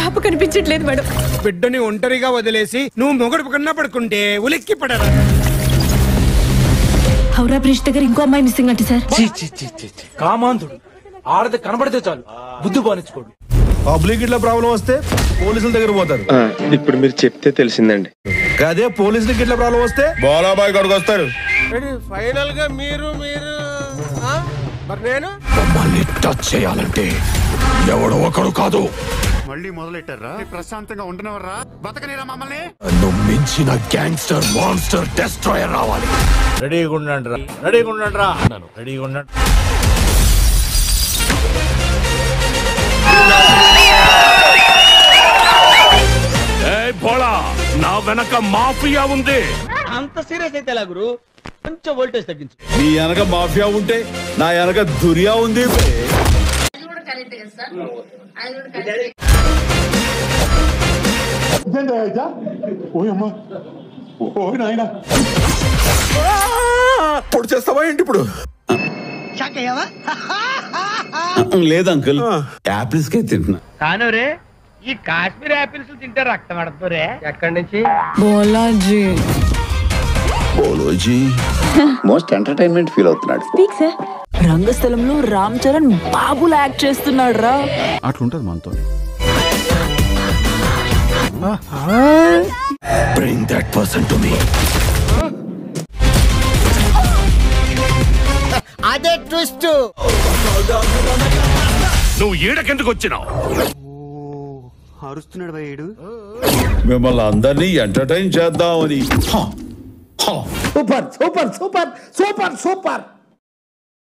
పాప కనిపించట్లేదు మేడం బిడ్డని ఒంటరిగా వదిలేసి నువ్వు మొగడు కన్నా పడుకుంటే ఉలిక్కి పడరా హౌరా బ్రిడ్జ్ దగ్గర ఇంకో అమ్మాయి మిస్సింగ్ అంటే సార్ చీ, చీ, చీ, చీ, చీ. కామాంధుడు ఆడది కనబడితే చాలు బుద్ధి బానించుకోడు పబ్లిక్ ఇట్లా ప్రాబ్లం వస్తే పోలీసుల దగ్గర పోతారు ఇప్పుడు మీరు చెప్తే తెలిసిందండి అదే పోలీసులకి ఇట్లా ప్రాబ్లం వస్తే బాలాబాయ్ గడికి వస్తారు ఫైనల్ గా మీరు మీరు ఆ? మరి నేను మమ్మల్ని టచ్ చేయాలంటే ఎవడో ఒకడు కాదు మళ్ళీ మొదలెట్టారా ప్రశాంతంగా ఉండనవర్రా బతకనేరా మమ్మల్ని నన్ను మించిన గ్యాంగ్స్టర్ మాన్స్టర్ డెస్ట్రాయర్ రావాలి రెడీగా ఉండండి రా రెడీగా ఉండండి రా అన్నాను రెడీగా ఉండండి ఏయ్ భోళా నా వెనక మాఫియా ఉంది అంత సీరియస్ అయితే ఎలా గురు కొంచెం వోల్టేజ్ తగ్గించు నీ వెనక మాఫియా ఉంటే నా వెనక దుర్యా ఉంది పొడి చేస్తావా ఏంటి ఇప్పుడు లేదు అంకుల్ యాపిల్స్ కే తింటున్నా కాను రే ఈ కాశ్మీర్ యాపిల్స్ తింటే రక్తం పడుతురే ఎక్కడి నుంచి బోలాజీ బోలోజీ మోస్ట్ ఎంటర్టైన్మెంట్ ఫీల్ అవుతున్నాడు స్పీక్ సార్ రంగస్థలంలో రామ్ చరణ్ బాబులా యాక్ట్ చేస్తున్నాడు రా అట్లుంటది మనతో bring that person to me అదే ట్విస్ట్ నువ్వు ఈడకెందుకు వచ్చినావు అరుస్తున్నాడు భయ్యుడు మిమ్మల్ని అందరినీ ఎంటర్టైన్ చేద్దామని హ, హ. Super super super super super